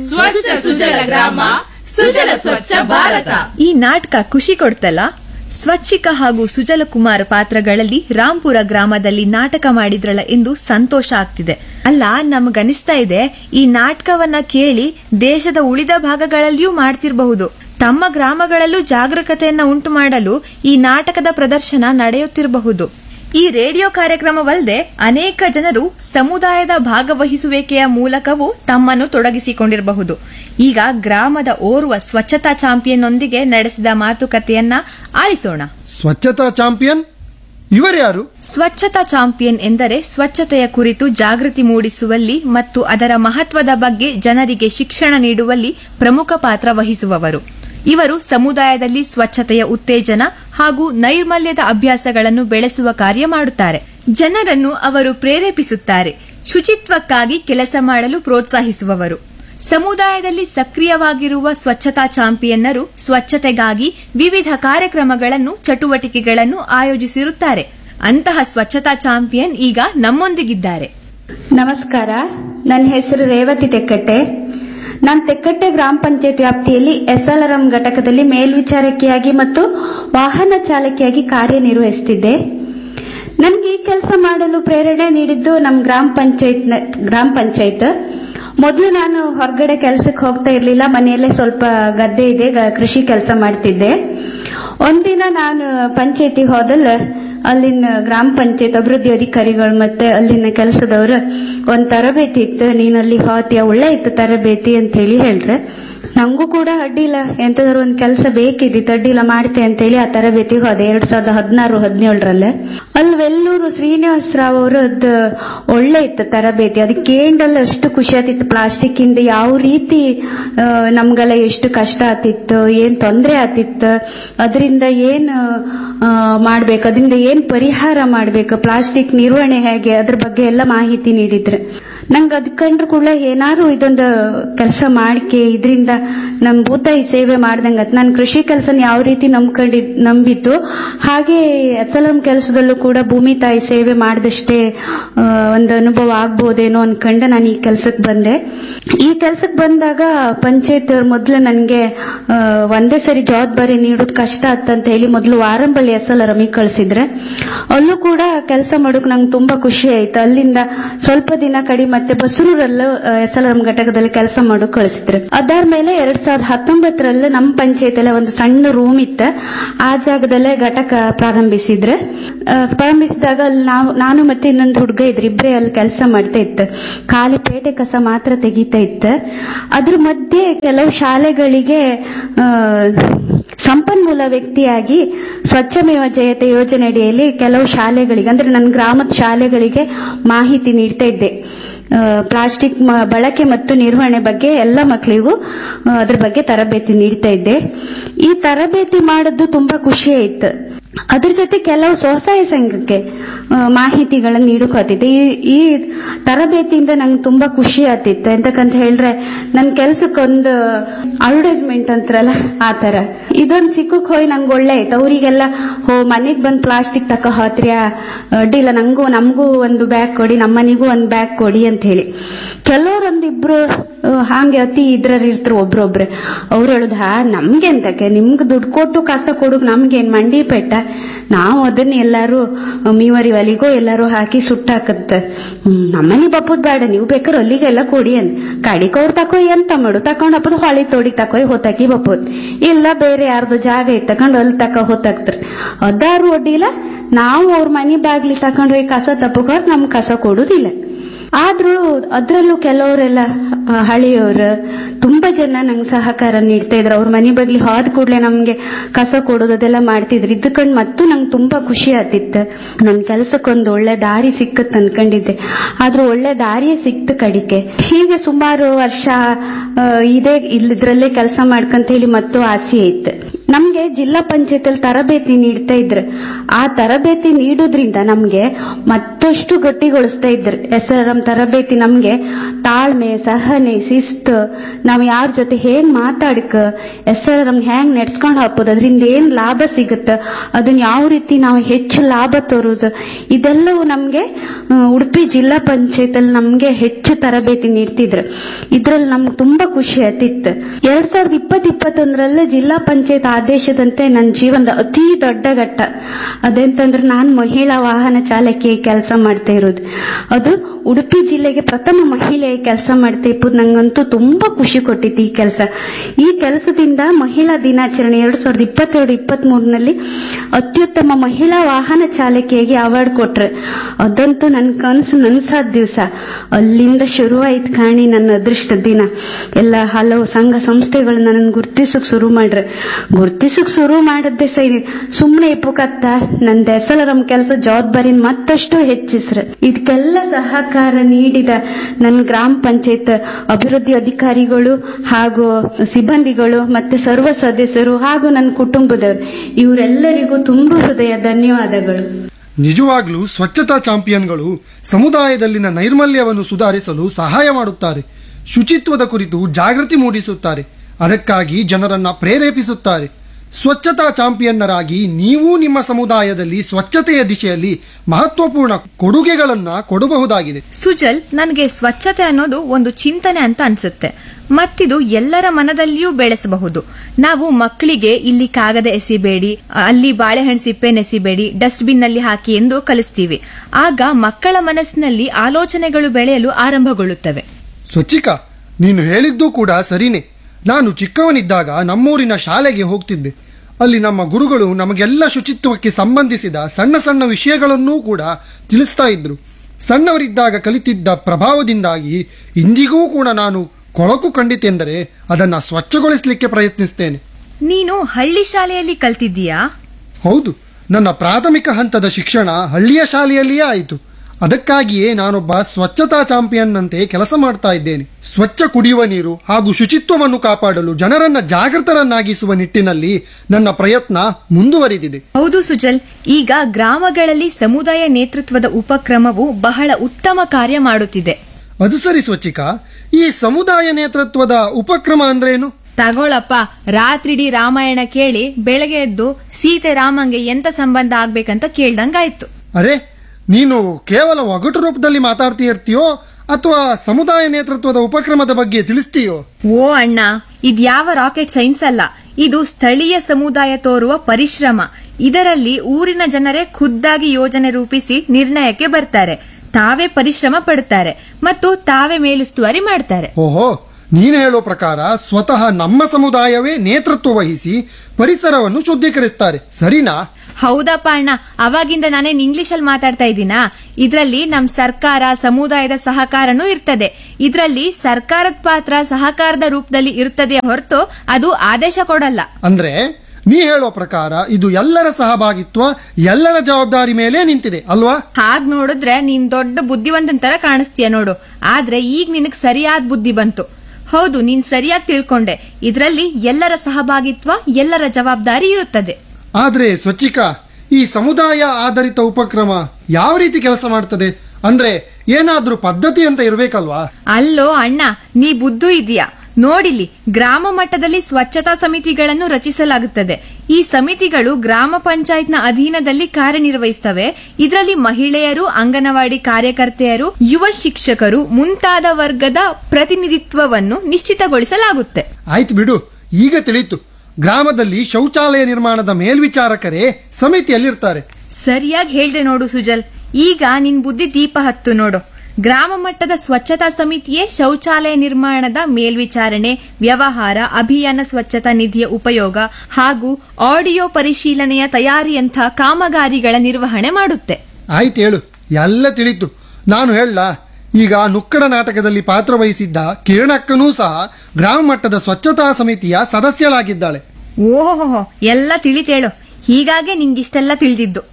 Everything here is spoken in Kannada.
ಸ್ವಚ್ಛ ಸುಜಲ ಗ್ರಾಮ ಸುಜಲ ಸ್ವಚ್ಛ ಭಾರತ ಈ ನಾಟಕ ಖುಷಿ ಕೊಡ್ತಲ್ಲ ಸ್ವಚ್ಛಿಕ ಹಾಗೂ ಸುಜಲ ಕುಮಾರ್ ಪಾತ್ರಗಳಲ್ಲಿ ರಾಂಪುರ ಗ್ರಾಮದಲ್ಲಿ ನಾಟಕ ಮಾಡಿದ್ರಲ್ಲ ಎಂದು ಸಂತೋಷ ಆಗ್ತಿದೆ ಅಲ್ಲ ನಮಗನಿಸ್ತಾ ಇದೆ ಈ ನಾಟಕವನ್ನ ಕೇಳಿ ದೇಶದ ಉಳಿದ ಭಾಗಗಳಲ್ಲಿಯೂ ಮಾಡ್ತಿರಬಹುದು ತಮ್ಮ ಗ್ರಾಮಗಳಲ್ಲೂ ಜಾಗರೂಕತೆಯನ್ನ ಉಂಟು ಮಾಡಲು ಈ ನಾಟಕದ ಪ್ರದರ್ಶನ ನಡೆಯುತ್ತಿರಬಹುದು ಈ ರೇಡಿಯೋ ಕಾರ್ಯಕ್ರಮವಲ್ಲದೆ ಅನೇಕ ಜನರು ಸಮುದಾಯದ ಭಾಗವಹಿಸುವಿಕೆಯ ಮೂಲಕವೂ ತಮ್ಮನ್ನು ತೊಡಗಿಸಿಕೊಂಡಿರಬಹುದು ಈಗ ಗ್ರಾಮದ ಓರ್ವ ಸ್ವಚ್ಛತಾ ಚಾಂಪಿಯನ್ನೊಂದಿಗೆ ನಡೆಸಿದ ಮಾತುಕತೆಯನ್ನ ಆಲಿಸೋಣ ಸ್ವಚ್ಛತಾ ಚಾಂಪಿಯನ್ ಇವರ್ಯಾರು ಸ್ವಚ್ಛತಾ ಚಾಂಪಿಯನ್ ಎಂದರೆ ಸ್ವಚ್ಛತೆಯ ಕುರಿತು ಜಾಗೃತಿ ಮೂಡಿಸುವಲ್ಲಿ ಮತ್ತು ಅದರ ಮಹತ್ವದ ಬಗ್ಗೆ ಜನರಿಗೆ ಶಿಕ್ಷಣ ನೀಡುವಲ್ಲಿ ಪ್ರಮುಖ ಪಾತ್ರ ವಹಿಸುವವರು ಇವರು ಸಮುದಾಯದಲ್ಲಿ ಸ್ವಚ್ಛತೆಯ ಉತ್ತೇಜನ ಹಾಗೂ ನೈರ್ಮಲ್ಯದ ಅಭ್ಯಾಸಗಳನ್ನು ಬೆಳೆಸುವ ಕಾರ್ಯ ಮಾಡುತ್ತಾರೆ ಜನರನ್ನು ಅವರು ಪ್ರೇರೇಪಿಸುತ್ತಾರೆ ಶುಚಿತ್ವಕ್ಕಾಗಿ ಕೆಲಸ ಮಾಡಲು ಪ್ರೋತ್ಸಾಹಿಸುವವರು ಸಮುದಾಯದಲ್ಲಿ ಸಕ್ರಿಯವಾಗಿರುವ ಸ್ವಚ್ಛತಾ ಚಾಂಪಿಯನ್ನರು ಸ್ವಚ್ಛತೆಗಾಗಿ ವಿವಿಧ ಕಾರ್ಯಕ್ರಮಗಳನ್ನು ಚಟುವಟಿಕೆಗಳನ್ನು ಆಯೋಜಿಸಿರುತ್ತಾರೆ ಅಂತಹ ಸ್ವಚ್ಛತಾ ಚಾಂಪಿಯನ್ ಈಗ ನಮ್ಮೊಂದಿಗಿದ್ದಾರೆ ನಮಸ್ಕಾರ ನನ್ನ ಹೆಸರು ರೇವತಿ ತೆಕ್ಕಟ್ಟೆ ನಾನು ತೆಕ್ಕಟ್ಟೆ ಗ್ರಾಮ ಪಂಚಾಯತ್ ವ್ಯಾಪ್ತಿಯಲ್ಲಿ ಎಸ್ಎಲ್ಆರ್ಎಂ ಘಟಕದಲ್ಲಿ ಮೇಲ್ವಿಚಾರಕಿಯಾಗಿ ಮತ್ತು ವಾಹನ ಚಾಲಕಿಯಾಗಿ ಕಾರ್ಯನಿರ್ವಹಿಸುತ್ತಿದ್ದೆ ನನಗೆ ಈ ಕೆಲಸ ಮಾಡಲು ಪ್ರೇರಣೆ ನೀಡಿದ್ದು ನಮ್ಮ ಗ್ರಾಮ ಪಂಚಾಯತ್ ಗ್ರಾಮ ಪಂಚಾಯತ್ ಮೊದಲು ನಾನು ಹೊರಗಡೆ ಕೆಲಸಕ್ಕೆ ಹೋಗ್ತಾ ಇರಲಿಲ್ಲ ಮನೆಯಲ್ಲೇ ಸ್ವಲ್ಪ ಗದ್ದೆ ಇದೆ ಗ- ಕೃಷಿ ಕೆಲಸ ಮಾಡ್ತಿದ್ದೆ ಒಂದಿನ ನಾನು ಪಂಚಾಯತಿಗೆ ಹೋದಲ್ಲ ಅಲ್ಲಿನ ಗ್ರಾಮ ಪಂಚಾಯತ್ ಅಭಿವೃದ್ಧಿ ಅಧಿಕಾರಿಗಳು ಮತ್ತೆ ಅಲ್ಲಿನ ಕೆಲಸದವರು ಒಂದ್ ತರಬೇತಿ ಇತ್ತು ನೀನ್ ಅಲ್ಲಿ ಹೋತಿಯ ಒಳ್ಳೆ ಇತ್ತು ತರಬೇತಿ ಅಂತ ಹೇಳಿ ಹೇಳ್ರೆ ನಂಗೂ ಕೂಡ ಅಡ್ಡಿಲ್ಲ ಎಂತದಾದ್ರು ಒಂದ್ ಕೆಲಸ ಬೇಕಿದ್ದಿತ್ತು ಅಡ್ಡಿಲ್ಲ ಮಾಡ್ತೆ ಅಂತ ಹೇಳಿ ಆ ತರಬೇತಿಗೆ ಹೋದೆ ಎರಡ್ ಸಾವಿರದ ಹದಿನಾರು ಹದಿನೇಳರಲ್ಲೇ ಅಲ್ಲಿ ವೆಲ್ಲೂರು ಶ್ರೀನಿವಾಸ ರಾವ್ ಅವರದ್ದು ಒಳ್ಳೆ ಇತ್ತು ತರಬೇತಿ ಅದು ಕೇಂಡಲ್ಲ ಅಷ್ಟು ಖುಷಿ ಆತಿತ್ತು ಪ್ಲಾಸ್ಟಿಕ್ ಇಂದ ಯಾವ ರೀತಿ ಆ, ನಮ್ಗೆಲ್ಲ ಎಷ್ಟು ಕಷ್ಟ ಆತಿತ್ತು ಏನ್ ತೊಂದರೆ ಆತಿತ್ತು ಅದರಿಂದ ಏನ್ ಆ, ಮಾಡ್ಬೇಕು ಅದರಿಂದ ಏನ್ ಪರಿಹಾರ ಮಾಡ್ಬೇಕು ಪ್ಲಾಸ್ಟಿಕ್ ನಿರ್ವಹಣೆ ಹೇಗೆ ಅದ್ರ ಬಗ್ಗೆ ಎಲ್ಲ ಮಾಹಿತಿ ನೀಡಿದ್ರೆ ನಂಗೆ ಅದ್ ಕಂಡ್ರು ಕೂಡ ಏನಾದ್ರು ಇದೊಂದು ಕೆಲಸ ಮಾಡ್ಕೆ ಇದರಿಂದ ನಮ್ ಭೂತಾಯಿ ಸೇವೆ ಮಾಡ್ದಂಗ ನಾನು ಕೃಷಿ ಕೆಲಸನ ಯಾವ ರೀತಿ ನಂಬ್ಕೊಂಡಿ ನಂಬಿದ್ದು ಹಾಗೆ ಎಸ್ ಎಲ್ ಎಂ ಕೆಲಸದಲ್ಲೂ ಕೂಡ ಭೂಮಿ ತಾಯಿ ಸೇವೆ ಮಾಡಿದಷ್ಟೇ ಒಂದು ಅನುಭವ ಆಗ್ಬೋದೇನೋ ಅನ್ಕೊಂಡು ನಾನು ಈ ಕೆಲ್ಸಕ್ಕೆ ಬಂದೆ ಈ ಕೆಲ್ಸಕ್ಕೆ ಬಂದಾಗ ಪಂಚಾಯತ್ ಅವ್ರು ಮೊದಲು ನನಗೆ ಒಂದೇ ಸರಿ ಜವಾಬ್ದಾರಿ ನೀಡೋದು ಕಷ್ಟ ಅಂತ ಹೇಳಿ ಮೊದಲು ವಾರಂಬಳ್ಳಿ ಎಸ್ ಎಲ್ ರಮಿಗೆ ಕಳಿಸಿದ್ರೆ ಅಲ್ಲೂ ಕೂಡ ಕೆಲಸ ಮಾಡೋಕೆ ನಂಗೆ ತುಂಬಾ ಖುಷಿ ಆಯ್ತು ಅಲ್ಲಿಂದ ಸ್ವಲ್ಪ ದಿನ ಕಡಿ ಮತ್ತೆ ಬಸರೂರಲ್ಲೂ ಎಸ್ ಎಲ್ ಎಂ ಘಟಕದಲ್ಲಿ ಕೆಲಸ ಮಾಡೋಕೆ ಕಳಿಸಿದ್ರು ಅದಾದ್ಮೇಲೆ ಎರಡ್ ಸಾವಿರದ ಹತ್ತೊಂಬತ್ತರಲ್ಲಿ ನಮ್ಮ ಪಂಚಾಯತ್ ಒಂದು ಸಣ್ಣ ರೂಮ್ ಇತ್ತು ಆ ಜಾಗದಲ್ಲೇ ಘಟಕ ಪ್ರಾರಂಭಿಸಿದ್ರೆ ಆ, ಪ್ರಾರಂಭಿಸಿದಾಗ ಅಲ್ಲಿ ನಾವು ನಾನು ಮತ್ತೆ ಇನ್ನೊಂದು ಹುಡುಗ ಇದ್ರು ಇಬ್ಬರೇ ಅಲ್ಲಿ ಕೆಲಸ ಮಾಡ್ತಾ ಇತ್ತು ಖಾಲಿ ಪೇಟೆ ಕಸ ಮಾತ್ರ ತೆಗಿತಾ ಇತ್ತು ಅದ್ರ ಮಧ್ಯೆ ಕೆಲವು ಶಾಲೆಗಳಿಗೆ ಆ, ಸಂಪನ್ಮೂಲ ವ್ಯಕ್ತಿಯಾಗಿ ಸ್ವಚ್ಛಮೇವ ಜಯತೆ ಯೋಜನೆ ಅಡಿಯಲ್ಲಿ ಕೆಲವು ಶಾಲೆಗಳಿಗೆ ಅಂದ್ರೆ ನನ್ನ ಗ್ರಾಮದ ಶಾಲೆಗಳಿಗೆ ಮಾಹಿತಿ ನೀಡ್ತಾ ಇದ್ದೆ ಆ, ಪ್ಲಾಸ್ಟಿಕ್ ಮ- ಬಳಕೆ ಮತ್ತು ನಿರ್ವಹಣೆ ಬಗ್ಗೆ ಎಲ್ಲ ಮಕ್ಕಳಿಗೂ ಆ, ಅದ್ರ ಬಗ್ಗೆ ತರಬೇತಿ ನೀಡ್ತಾ ಇದ್ದೆ ಈ ತರಬೇತಿ ಮಾಡೋದು ತುಂಬಾ ಖುಷಿ ಆಯ್ತು ಅದ್ರ ಜೊತೆ ಕೆಲವು ಸ್ವಸಹಾಯ ಸಂಘಕ್ಕೆ ಆ, ಮಾಹಿತಿಗಳನ್ನ ನೀಡಕೋತಿದ್ದೆ ಈ ಈ ತರಬೇತಿಯಿಂದ ನಂಗೆ ತುಂಬಾ ಖುಷಿ ಆತಿತ್ತು ಎಂತಕ್ಕಂತ ಹೇಳ್ರೆ ನನ್ನ ಕೆಲ್ಸಕ್ಕೊಂದು ಅಡ್ವರ್ಟೈಸ್ಮೆಂಟ್ ಅಂತಾರಲ್ಲ ಆ ತರ ಇದೊಂದು ಸಿಕ್ಕಕ್ ಹೋಗಿ ನಂಗೆ ಒಳ್ಳೆ ಆಯ್ತು ಅವರಿಗೆಲ್ಲ ಹೋ ಮನೆಗ್ ಬಂದ್ ಪ್ಲಾಸ್ಟಿಕ್ ತಕ ಹೋತ್ರಿ ಅಡ್ಡಿಲ್ಲ ನಂಗೂ ನಮಗೂ ಒಂದು ಬ್ಯಾಗ್ ಕೊಡಿ ನಮ್ಮ ಮನೆಗೂ ಒಂದು ಬ್ಯಾಗ್ ಕೊಡಿ ಅಂತ ಹೇಳಿ ಕೆಲವರೊಂದಿಬ್ರು ಆ, ಹಾಗೆ ಅತಿ ಇದ್ರಲ್ಲಿ ಇರ್ತಾರೆ ಒಬ್ರೊಬ್ರೆ ಅವ್ರು ಹೇಳುದು ಹಾ ನಮ್ಗೆ ಎಂತಕ್ಕೆ ನಿಮ್ಗೆ ದುಡ್ಡು ಕೊಟ್ಟು ಕಸ ಕೊಡುಕ್ ನಮ್ಗೇನ್ ಮಂಡಿ ಪೆಟ್ಟ ನಾವು ಅದನ್ನ ಎಲ್ಲಾರು ಮೀವರಿ ಒಲಿಗೋ ಎಲ್ಲಾರು ಹಾಕಿ ಸುಟ್ಟಾಕತ್ತ ಹ್ಮ್ ನಮ್ಮನೆ ಬಪ್ಪುದ್ ಬೇಡ ನೀವು ಬೇಕಾದ್ರೆ ಅಲ್ಲಿಗೆಲ್ಲ ಕೊಡಿ ಅಂತ ಕಡಿಕ ಅವ್ರು ತಕೋ ಎಂತ ಮಾಡು ತಕೊಂಡ್ ಹಬ್ಬದ ಹೊಳಿ ತೋಡಿ ತಕೋ ಹೊತ್ತಾಕಿ ಬಪ್ಪುದ್ ಇಲ್ಲ ಬೇರೆ ಯಾರ್ದು ಜಾಗ ಇತ್ತು ತಕೊಂಡ್ ಅಲ್ಲಿ ತಕ ಹೊತ್ತಾಕ್ತಾರೆ ಅದಾರು ಒಡ್ಡಿಲ್ಲ ನಾವು ಅವ್ರ ಮನೆ ಬಾಗ್ಲಿ ತಕೊಂಡ್ ಹೋಗಿ ಕಸ ತಪ್ಪಕೋರ್ ನಮ್ ಕಸ ಕೊಡುದಿಲ್ಲ ಆದ್ರೂ ಅದ್ರಲ್ಲೂ ಕೆಲವರೆಲ್ಲ ಆ, ಹಳಿಯವರು ತುಂಬಾ ಜನ ನಂಗೆ ಸಹಕಾರ ನೀಡ್ತಾ ಇದ್ರು ಅವ್ರ ಮನೆ ಬಗ್ಲಿ ಹೋದ ಕೂಡಲೇ ನಮ್ಗೆ ಕಸ ಕೊಡೋದು ಅದೆಲ್ಲ ಮಾಡ್ತಿದ್ರು ಇದ್ ಕಂಡ್ ಮತ್ತು ನಂಗೆ ತುಂಬಾ ಖುಷಿ ಆತಿತ್ತು ನನ್ ಕೆಲ್ಸಕ್ಕೊಂದು ಒಳ್ಳೆ ದಾರಿ ಸಿಕ್ಕತ್ ಅನ್ಕೊಂಡಿದ್ದೆ ಆದ್ರೂ ಒಳ್ಳೆ ದಾರಿಯೇ ಸಿಕ್ತು ಕಡಿಕೆ ಹೀಗೆ ಸುಮಾರು ವರ್ಷ ಆ, ಇದೇ ಇದ್ರಲ್ಲೇ ಕೆಲಸ ಮಾಡ್ಕಂತ ಹೇಳಿ ಮತ್ತು ಆಸೆ ಐತೆ ನಮ್ಗೆ ಜಿಲ್ಲಾ ಪಂಚಾಯತ್ ತರಬೇತಿ ನೀಡ್ತಾ ಇದ್ರು ಆ ತರಬೇತಿ ನೀಡೋದ್ರಿಂದ ನಮ್ಗೆ ಮತ್ತಷ್ಟು ಗಟ್ಟಿಗೊಳಿಸ್ತಾ ಇದ್ರು ಎಸ್ ಆರ್ ಎಂ ತರಬೇತಿ ನಮ್ಗೆ ತಾಳ್ಮೆ ಸಹನೆ ಶಿಸ್ತು ನಾವು ಯಾರ ಜೊತೆ ಹೇಗ್ ಮಾತಾಡಕ ಎಸ್ ಎಲ್ ನಮ್ಗೆ ಹೆಂಗ್ ನಡ್ಸ್ಕೊಂಡ್ ಹಾಕೋದು ಅದರಿಂದ ಏನ್ ಲಾಭ ಸಿಗುತ್ತ ಅದನ್ನ ಯಾವ ರೀತಿ ನಾವು ಹೆಚ್ಚು ಲಾಭ ತೋರುದು ಇದೆಲ್ಲವೂ ನಮ್ಗೆ ಆ, ಉಡುಪಿ ಜಿಲ್ಲಾ ಪಂಚಾಯತ್ ಅಲ್ಲಿ ನಮ್ಗೆ ಹೆಚ್ಚು ತರಬೇತಿ ನೀಡ್ತಿದ್ರು ಇದ್ರಲ್ಲಿ ನಮ್ಗೆ ತುಂಬಾ ಖುಷಿ ಆಯ್ತಿತ್ತು ಎರಡ್ ಸಾವಿರದ ಇಪ್ಪತ್ ಇಪ್ಪತ್ತೊಂದರಲ್ಲೇ ಜಿಲ್ಲಾ ಪಂಚಾಯತ್ ಆದೇಶದಂತೆ ನನ್ನ ಜೀವನದ ಅತಿ ದೊಡ್ಡ ಘಟ್ಟ ಅದೆಂತಂದ್ರೆ ನಾನು ಮಹಿಳಾ ವಾಹನ ಚಾಲಕಿಯಾಗಿ ಕೆಲಸ ಮಾಡ್ತಾ ಇರೋದು ಅದು ಉಡುಪಿ ಜಿಲ್ಲೆಗೆ ಪ್ರಥಮ ಮಹಿಳೆಯಾಗಿ ಕೆಲಸ ಮಾಡ್ತಾ ಇಪ್ಪದು ನಂಗಂತೂ ತುಂಬಾ ಖುಷಿ ಕೊಟ್ಟಿತ್ತು ಈ ಕೆಲಸ ಈ ಕೆಲಸದಿಂದ ಮಹಿಳಾ ದಿನಾಚರಣೆ ಎರಡ್ ಸಾವಿರದ ಇಪ್ಪತ್ತೆರಡು ಇಪ್ಪತ್ತ್ ಮೂರನಲ್ಲಿ ಅತ್ಯುತ್ತಮ ಮಹಿಳಾ ವಾಹನ ಚಾಲಕಿಯಾಗಿ ಅವಾರ್ಡ್ ಕೊಟ್ರು ಅದಂತೂ ನನ್ನ ಕನಸು ನನ್ಸಾದ ದಿವಸ ಅಲ್ಲಿಂದ ಶುರುವಾಯ್ತು ಕಾಣಿ ನನ್ನ ಅದೃಷ್ಟದ ದಿನ ಎಲ್ಲ ಹಲವು ಸಂಘ ಸಂಸ್ಥೆಗಳು ನನ್ನನ್ನು ಗುರ್ತಿಸಕ್ ಶುರು ಮಾಡ್ರೆ ಗುರ್ತಿಸಕ್ ಶುರು ಮಾಡದ್ದೆ ಸರಿ ಸುಮ್ಮನೆ ಇಪ್ಪಕತ್ತ ನನ್ನ ದೆಸಲರಂ ಕೆಲಸ ಜವಾಬ್ದಾರಿನ ಮತ್ತಷ್ಟು ಹೆಚ್ಚಿಸ್ರು ಇದಕ್ಕೆಲ್ಲ ಸಹಕಾರ ನೀಡಿದ ನನ್ನ ಗ್ರಾಮ ಪಂಚಾಯತ್ ಅಭಿವೃದ್ಧಿ ಅಧಿಕಾರಿಗಳು ಹಾಗೂ ಸಿಬ್ಬಂದಿಗಳು ಮತ್ತೆ ಸರ್ವ ಸದಸ್ಯರು ಹಾಗೂ ನನ್ನ ಕುಟುಂಬದವರು ಇವರೆಲ್ಲರಿಗೂ ತುಂಬ ಹೃದಯ ಧನ್ಯವಾದಗಳು ನಿಜವಾಗ್ಲೂ ಸ್ವಚ್ಛತಾ ಚಾಂಪಿಯನ್ಗಳು ಸಮುದಾಯದಲ್ಲಿನ ನೈರ್ಮಲ್ಯವನ್ನು ಸುಧಾರಿಸಲು ಸಹಾಯ ಮಾಡುತ್ತಾರೆ ಶುಚಿತ್ವದ ಕುರಿತು ಜಾಗೃತಿ ಮೂಡಿಸುತ್ತಾರೆ ಅದಕ್ಕಾಗಿ ಜನರನ್ನ ಪ್ರೇರೇಪಿಸುತ್ತಾರೆ ಸ್ವಚ್ಛತಾ ಚಾಂಪಿಯನ್ನರಾಗಿ ನೀವು ನಿಮ್ಮ ಸಮುದಾಯದಲ್ಲಿ ಸ್ವಚ್ಛತೆಯ ದಿಶೆಯಲ್ಲಿ ಮಹತ್ವಪೂರ್ಣ ಕೊಡುಗೆಗಳನ್ನ ಕೊಡಬಹುದಾಗಿದೆ ಸುಜಲ್ ನನಗೆ ಸ್ವಚ್ಛತೆ ಅನ್ನೋದು ಒಂದು ಚಿಂತನೆ ಅಂತ ಅನ್ಸುತ್ತೆ ಮತ್ತಿದು ಎಲ್ಲರ ಮನದಲ್ಲಿಯೂ ಬೆಳೆಸಬಹುದು ನಾವು ಮಕ್ಕಳಿಗೆ ಇಲ್ಲಿ ಕಾಗದ ಎಸಿಬೇಡಿ ಅಲ್ಲಿ ಬಾಳೆಹಣ್ಣು ಸಿಪ್ಪೆನ ಎಸಿಬೇಡಿ ಡಸ್ಟ್ಬಿನ್ ನಲ್ಲಿ ಹಾಕಿ ಎಂದು ಕಲಿಸ್ತೀವಿ ಆಗ ಮಕ್ಕಳ ಮನಸ್ಸಿನಲ್ಲಿ ಆಲೋಚನೆಗಳು ಬೆಳೆಯಲು ಆರಂಭಗೊಳ್ಳುತ್ತವೆ ಸ್ವಚ್ಛಿಕಾ ನೀನು ಹೇಳಿದ್ದೂ ಕೂಡ ಸರಿನೇ ನಾನು ಚಿಕ್ಕವನಿದ್ದಾಗ ನಮ್ಮೂರಿನ ಶಾಲೆಗೆ ಹೋಗ್ತಿದ್ದೆ ಅಲ್ಲಿ ನಮ್ಮ ಗುರುಗಳು ನಮಗೆಲ್ಲ ಶುಚಿತ್ವಕ್ಕೆ ಸಂಬಂಧಿಸಿದ ಸಣ್ಣ ಸಣ್ಣ ವಿಷಯಗಳನ್ನೂ ಕೂಡ ತಿಳಿಸ್ತಾ ಇದ್ರು ಸಣ್ಣವರಿದ್ದಾಗ ಕಲಿತಿದ್ದ ಪ್ರಭಾವದಿಂದಾಗಿ ಇಂದಿಗೂ ಕೂಡ ನಾನು ಕೊಳಕು ಕಂಡಿತೆಂದರೆ ಅದನ್ನ ಸ್ವಚ್ಛಗೊಳಿಸಲಿಕ್ಕೆ ಪ್ರಯತ್ನಿಸ್ತೇನೆ ನೀನು ಹಳ್ಳಿ ಶಾಲೆಯಲ್ಲಿ ಕಲ್ತಿದ್ದೀಯಾ ಹೌದು ನನ್ನ ಪ್ರಾಥಮಿಕ ಹಂತದ ಶಿಕ್ಷಣ ಹಳ್ಳಿಯ ಶಾಲೆಯಲ್ಲಿಯೇ ಆಯಿತು ಅದಕ್ಕಾಗಿಯೇ ನಾನೊಬ್ಬ ಸ್ವಚ್ಛತಾ ಚಾಂಪಿಯನ್ನಂತೆ ಕೆಲಸ ಮಾಡ್ತಾ ಇದ್ದೇನೆ ಸ್ವಚ್ಛ ಕುಡಿಯುವ ನೀರು ಹಾಗೂ ಶುಚಿತ್ವವನ್ನು ಕಾಪಾಡಲು ಜನರನ್ನ ಜಾಗೃತರನ್ನಾಗಿಸುವ ನಿಟ್ಟಿನಲ್ಲಿ ನನ್ನ ಪ್ರಯತ್ನ ಮುಂದುವರಿದಿದೆ ಹೌದು ಸುಜಲ್ ಈಗ ಗ್ರಾಮಗಳಲ್ಲಿ ಸಮುದಾಯ ನೇತೃತ್ವದ ಉಪಕ್ರಮವು ಬಹಳ ಉತ್ತಮ ಕಾರ್ಯ ಮಾಡುತ್ತಿದೆ ಅದು ಸರಿ ಸ್ವಚ್ಛಿಕಾ ಈ ಸಮುದಾಯ ನೇತೃತ್ವದ ಉಪಕ್ರಮ ಅಂದ್ರೇನು ತಗೊಳಪ್ಪ ರಾತ್ರಿಡೀ ರಾಮಾಯಣ ಕೇಳಿ ಬೆಳಗ್ಗೆ ಎದ್ದು ಸೀತೆ ರಾಮಂಗೆ ಎಂತ ಸಂಬಂಧ ಆಗ್ಬೇಕಂತ ಕೇಳ್ದಂಗಾಯ್ತು ಅರೆ ನೀನು ಕೇವಲ ಒಗಟು ರೂಪದಲ್ಲಿ ಮಾತಾಡ್ತೀಯ ಇರ್ತೀಯೋ ಅಥವಾ ಸಮುದಾಯ ನೇತೃತ್ವದ ಉಪಕ್ರಮದ ಬಗ್ಗೆ ತಿಳಿಸ್ತೀಯೋ ಓ ಅಣ್ಣ ಇದ್ಯಾವ ರಾಕೆಟ್ ಸೈನ್ಸ್ ಅಲ್ಲ ಇದು ಸ್ಥಳೀಯ ಸಮುದಾಯ ತೋರುವ ಪರಿಶ್ರಮ ಇದರಲ್ಲಿ ಊರಿನ ಜನರೇ ಖುದ್ದಾಗಿ ಯೋಜನೆ ರೂಪಿಸಿ ನಿರ್ಣಯಕ್ಕೆ ಬರ್ತಾರೆ ತಾವೇ ಪರಿಶ್ರಮ ಪಡುತ್ತಾರೆ ಮತ್ತು ತಾವೇ ಮೇಲುಸ್ತುವಾರಿ ಮಾಡ್ತಾರೆ ಓಹೋ ನೀನು ಹೇಳೋ ಪ್ರಕಾರ ಸ್ವತಃ ನಮ್ಮ ಸಮುದಾಯವೇ ನೇತೃತ್ವ ವಹಿಸಿ ಪರಿಸರವನ್ನು ಶುದ್ಧೀಕರಿಸ್ತಾರೆ ಸರಿನಾ ಹೌದಪ್ಪ ಅಣ್ಣ ಅವಾಗಿಂದ ನಾನೇನ್ ಇಂಗ್ಲಿಷ್ ಅಲ್ಲಿ ಮಾತಾಡ್ತಾ ಇದ್ದೀನಾ ಇದ್ರಲ್ಲಿ ನಮ್ ಸರ್ಕಾರ ಸಮುದಾಯದ ಸಹಕಾರನೂ ಇರ್ತದೆ ಇದ್ರಲ್ಲಿ ಸರ್ಕಾರದ ಪಾತ್ರ ಸಹಕಾರದ ರೂಪದಲ್ಲಿ ಇರುತ್ತದೆ ಹೊರತು ಅದು ಆದೇಶ ಕೊಡಲ್ಲ ಅಂದ್ರೆ ನೀ ಹೇಳೋ ಪ್ರಕಾರ ಇದು ಎಲ್ಲರ ಸಹಭಾಗಿತ್ವ ಎಲ್ಲರ ಜವಾಬ್ದಾರಿ ಮೇಲೆ ನಿಂತಿದೆ ಅಲ್ವಾ ಹಾಗ್ ನೋಡಿದ್ರೆ ನೀನ್ ದೊಡ್ಡ ಬುದ್ಧಿವಂತನ ತರ ಕಾಣಿಸ್ತೀಯ ನೋಡು ಆದ್ರೆ ಈಗ ನಿನಗ್ ಸರಿಯಾದ ಬುದ್ಧಿ ಬಂತು ಹೌದು ನೀನ್ ಸರಿಯಾಗಿ ತಿಳ್ಕೊಂಡೆ ಇದ್ರಲ್ಲಿ ಎಲ್ಲರ ಸಹಭಾಗಿತ್ವ ಎಲ್ಲರ ಜವಾಬ್ದಾರಿ ಇರುತ್ತದೆ ಆದ್ರೆ ಸ್ವಚ್ಛಿಕಾ ಈ ಸಮುದಾಯ ಆಧಾರಿತ ಉಪಕ್ರಮ ಯಾವ ರೀತಿ ಕೆಲಸ ಮಾಡ್ತದೆ ಅಂದ್ರೆ ಏನಾದ್ರೂ ಪದ್ಧತಿ ಅಂತ ಇರ್ಬೇಕಲ್ವಾ ಅಲ್ಲೋ ಅಣ್ಣ ನೀ ಬುದ್ಧು ಇದೆಯಾ ನೋಡಿಲಿ ಗ್ರಾಮ ಮಟ್ಟದಲ್ಲಿ ಸ್ವಚ್ಛತಾ ಸಮಿತಿಗಳನ್ನು ರಚಿಸಲಾಗುತ್ತದೆ ಈ ಸಮಿತಿಗಳು ಗ್ರಾಮ ಪಂಚಾಯತ್ನ ಅಧೀನದಲ್ಲಿ ಕಾರ್ಯನಿರ್ವಹಿಸ್ತವೆ ಇದರಲ್ಲಿ ಮಹಿಳೆಯರು ಅಂಗನವಾಡಿ ಕಾರ್ಯಕರ್ತೆಯರು ಯುವ ಶಿಕ್ಷಕರು ಮುಂತಾದ ವರ್ಗದ ಪ್ರತಿನಿಧಿತ್ವವನ್ನು ನಿಶ್ಚಿತಗೊಳಿಸಲಾಗುತ್ತೆ ಆಯ್ತು ಬಿಡು ಈಗ ತಿಳಿತು ಗ್ರಾಮದಲ್ಲಿ ಶೌಚಾಲಯ ನಿರ್ಮಾಣದ ಮೇಲ್ವಿಚಾರಕರೇ ಸಮಿತಿಯಲ್ಲಿರ್ತಾರೆ ಸರಿಯಾಗಿ ಹೇಳ್ದೆ ನೋಡು ಸುಜಲ್ ಈಗ ನಿನ್ ಬುದ್ಧಿ ದೀಪ ಹತ್ತು ನೋಡು ಗ್ರಾಮ ಮಟ್ಟದ ಸ್ವಚ್ಛತಾ ಸಮಿತಿಯೇ ಶೌಚಾಲಯ ನಿರ್ಮಾಣದ ಮೇಲ್ವಿಚಾರಣೆ ವ್ಯವಹಾರ ಅಭಿಯಾನ ಸ್ವಚ್ಛತಾ ನಿಧಿಯ ಉಪಯೋಗ ಹಾಗೂ ಆಡಿಯೋ ಪರಿಶೀಲನೆಯ ತಯಾರಿಯಂಥ ಕಾಮಗಾರಿಗಳ ನಿರ್ವಹಣೆ ಮಾಡುತ್ತೆ ಆಯ್ತು ಹೇಳು ಎಲ್ಲ ತಿಳಿತು ನಾನು ಹೇಳ ಈಗ ನುಕ್ಕಡ ನಾಟಕದಲ್ಲಿ ಪಾತ್ರವಹಿಸಿದ್ದ ಕಿರಣಕ್ಕನೂ ಸಹ ಗ್ರಾಮ ಮಟ್ಟದ ಸ್ವಚ್ಛತಾ ಸಮಿತಿಯ ಸದಸ್ಯಳಾಗಿದ್ದಾಳೆ ಓಹೋ ಎಲ್ಲ ತಿಳಿತೇಳು ಹೀಗಾಗೆ ನಿಂಗಿಷ್ಟೆಲ್ಲ ತಿಳಿದಿದ್ದು